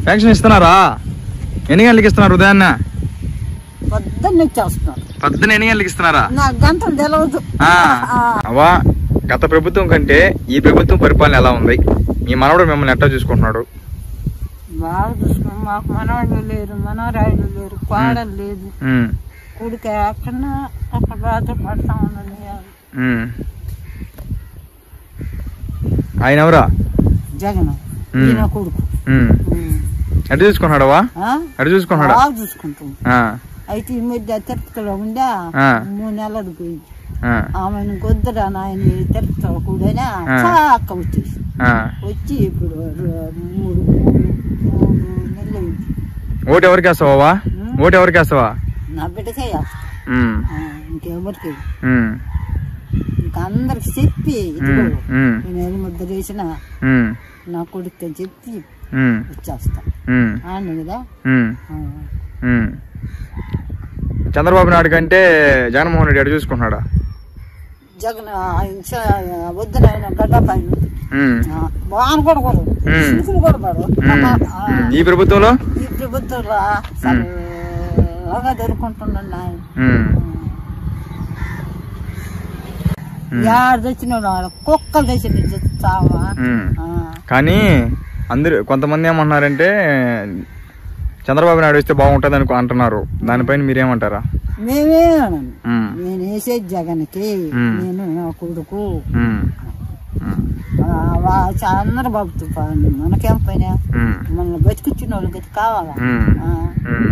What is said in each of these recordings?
Pension ఇస్తున్నారా ఎన్ని గంటలకి ఇస్తున్నారు ఉదయాన్నే పొద్దున్న వచ్చేస్తున్నారు పొద్దున ఎన్ని గంటలకి ఇస్తున్నారా నాకు గంటలు తెలియదు ఆ, అవ్వా గత ప్రభుత్వం కంటే ఈ ప్రభుత్వం పరిపాలన ఎలా ఉంది మీ మనవడు మిమ్మల్ని ఎట్టా చూసుకుంటున్నాడు బాగా చూసుకున్నాం మాకు మనవాళ్ళు లేరు మనవరాళ్ళు లేరు కోడలు లేదు ఉమ్, కొడుకు అక్కడ అక్కడ బాధ పడతా ఉన్నాను ఉమ్. ఆయన ఎవరా జగన్ ఉమ్. ఈయన కొడుకు ఉమ్. ఉమ్. ఎట్ట చూసుకుంటున్నాడవా ఆ? ఎట్ట చూసుకుంటున్నాడా బాగా చూసుకుంటాం ఆ, అయితే ఈ మధ్య తిరుపతిలో ఉందా ఆ. మూడు నెలలు పోయింది ఆ, ఆమెను కొద్దురా నాయన తిరుపతిలో కూడా ఆ. చాక వచ్చేసి ఆ. వచ్చి ఇప్పుడు ర- మూడు మూడు నెలలు అయింది ఓటు ఎవరికి వేస్తావా ఉమ్. ఓటు ఎవరికి వేస్తావా నా బిడ్డకే చేస్తా ఉమ్, ఆ, ఇంకెవరికి ఉమ్, ఇంకా అందరికి చెప్పి ఇదిగో ఉమ్, ఉమ్, నేను ఎన్ని ముద్ద వేసిన ఉమ్, నా కొడుకు అని చెప్పి ఉమ్, వచ్చేస్తా ఉమ్, ఆడిని కదా ఉమ్, ఆ. ఉమ్. చంద్రబాబు నాయుడు కంటే జగన్మోహన్ రెడ్డి ఎటు చూసుకుంటున్నాడా జగన్ ఆయన చ- వద్దు నాయన గడ్డ పైన ఉమ్, వాన కూడా కూడా ఉమ్. చినుకులు కూడా పడు ఉమ్, ఆ, ఉమ్. ఈ ప్రభుత్వంలో ఈ ప్రభుత్వంలో సరగా జరుపుకుంటున్నాను ఆయన ఉమ్, యాడ తెచ్చిన కుక్కలు తెచ్చిన చావా ఉమ్. ఆ, కానీ అందరు కొంతమంది ఏమంటున్నారంటే చంద్రబాబు నాయుడు వస్తే బాగుంటుంది అనుకో అంటున్నారు దానిపైన మీరేమంటారా మేమే అన్నాను. ఉమ్, నేను వేసేది జగన్కి ఉమ్. నేను నా కొడుకు ఉమ్, ఉమ్, ఆ, వా- చంద్రబాబుతో పని మనకేం పైన ఉమ్, మన బతికిచ్చిన వాళ్ళకి ఇది కావాలా ఉమ్, ఆ, ఉమ్,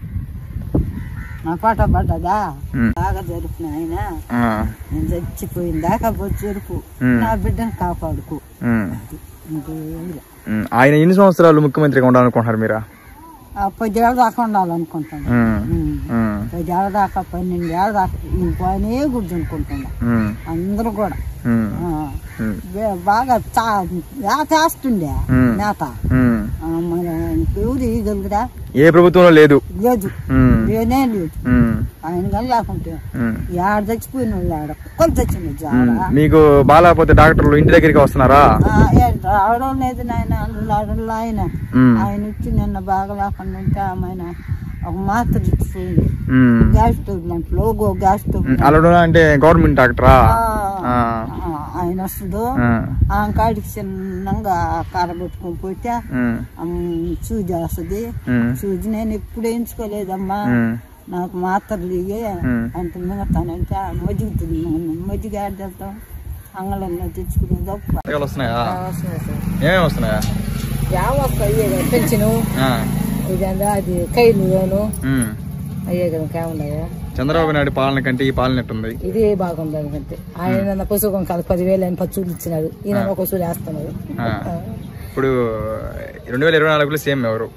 నా పాట పడ్డదా ఉమ్. బాగా జరుపున ఆయన ఆ, నేను చచ్చిపోయిన దాకా పోయి జరుపు ఉమ్. నా బిడ్డను కాపాడుకో ఉమ్, ఇంకేం లే. ఉమ్. ఆయన ఎన్ని సంవత్సరాలు ముఖ్యమంత్రిగా ఉండాలనుకుంటున్నారు మీరా ఆ పదేళ్ళ దాకా ఉండాలనుకుంటాను ఉమ్, ఉమ్. ఉమ్, పదేళ్ళ దాకా పన్నెండేళ్ళ దాకా నేను పోయినే గుర్తునుకుంటున్నా ఉమ్, అందరూ కూడా ఉమ్, ఆ, ఉమ్, వే- బాగా చా యా చేస్తుండే ఉమ్. నేత ఉమ్. ఆ, మన ఎవరు ఇయ్యగలుగురా ఏ ప్రభుత్వంలో లేదు లేదు ఉమ్, లేనే లేదు ఉమ్, ఆయన కానీ లేకుంటే ఉమ్, ఆడ చచ్చిపోయిన వాళ్ళు ఆడ కుక్కలు చచ్చిన ఉమ్. జాడ మీకు బాగాలేకపోతే డాక్టర్లు ఇంటి దగ్గరికి వస్తున్నారా రావడం లేదు నాయన అల్లు ఆయన ఉమ్, ఆయన వచ్చి నిన్న బాగా లేకుండా ఉంటే ఆమె ఒక మాత్ర ఇచ్చిపోయింది ఉమ్, గ్యాస్ స్టవ్ దాంట్లో లోగో గ్యాస్ స్టవ్ ఉమ్. అలా అంటే గవర్నమెంట్ డాక్టరా ఆ, ఆ, ఆ, ఆయన వస్తుందో ఆ, ఆ కాడికి చిన్నంగా కార పెట్టుకొని పోతే ఉమ్, అమ్, సూజి వస్తుంది ఉమ్, సూజి నేను ఎప్పుడు వేయించుకోలేదమ్మా ఉమ్, నాకు మాత్రలు ఇయ్యే ఉమ్. అంటే మిగతానంటే మజ్జిగుతుంది మజ్జిగ ఆడేద్దాం అంగళంలో తెచ్చుకుని గొప్ప పథకాలు వస్తున్నాయా ఏమేమి వస్తున్నాయా యావక్క అయ్యే కదా పెంచను ఆ, ఇదంతా అది కైలును ఉమ్. అయ్యే కదా ఇంకేమున్నాయా చంద్రబాబు నాయుడు పాలన కంటే ఈ పాలన ఎట్టుంది ఇది బాగుంది అనుకంటే ఆయన పశువు కాదు పదివేలు ఆయన పచ్చులు ఇచ్చినారు ఈయన ఒక వసూలు వేస్తున్నారు ఆ. ఇప్పుడు రెండు వేల ఇరవై నాలుగులో సేమ్ ఎవరు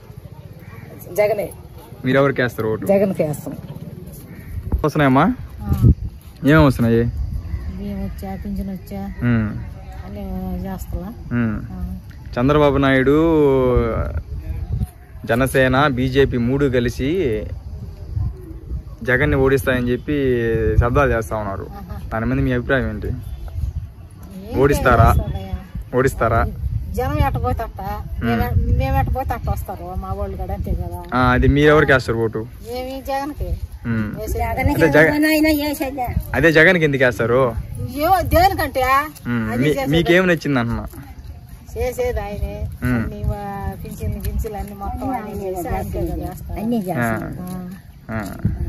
జగనే మీరు ఎవరికి వేస్తారు ఓటు జగన్కి వేస్తాం వస్తున్నాయమ్మా ఏమేమి వస్తున్నాయి బియ్యం వచ్చా పింఛన్ వచ్చా ఉమ్, అన్నీ చేస్తా ఉమ్. చంద్రబాబు నాయుడు జనసేన బీజేపీ మూడు కలిసి జగన్ని ఓడిస్తాయని చెప్పి శబ్దాలు చేస్తా ఉన్నారు దాని మీద మీ అభిప్రాయం ఏంటి ఓడిస్తారా ఓడిస్తారా జనం ఎట్టపోతే అట్ట మేము ఎట్టపోతే అట్ట వస్తారు మా వాళ్ళు కూడా అంతే కదా ఆ, అది మీరెవరికి వేస్తారు ఓటు ఏమి జగన్కి ఉమ్. అదే జగన్ అదే జగన్కి ఎందుకు వేస్తారు ఏమో దేనికంటే ఉమ్, మీ- మీకేం నచ్చింది అంటున్నా చేసేది ఆయనే ఉమ్. అన్ని పింఛన్ గింఛలు అన్ని మొత్తం అన్ని చేసి ఆయనకే కదా వేస్తారు. ఆ, ఆ.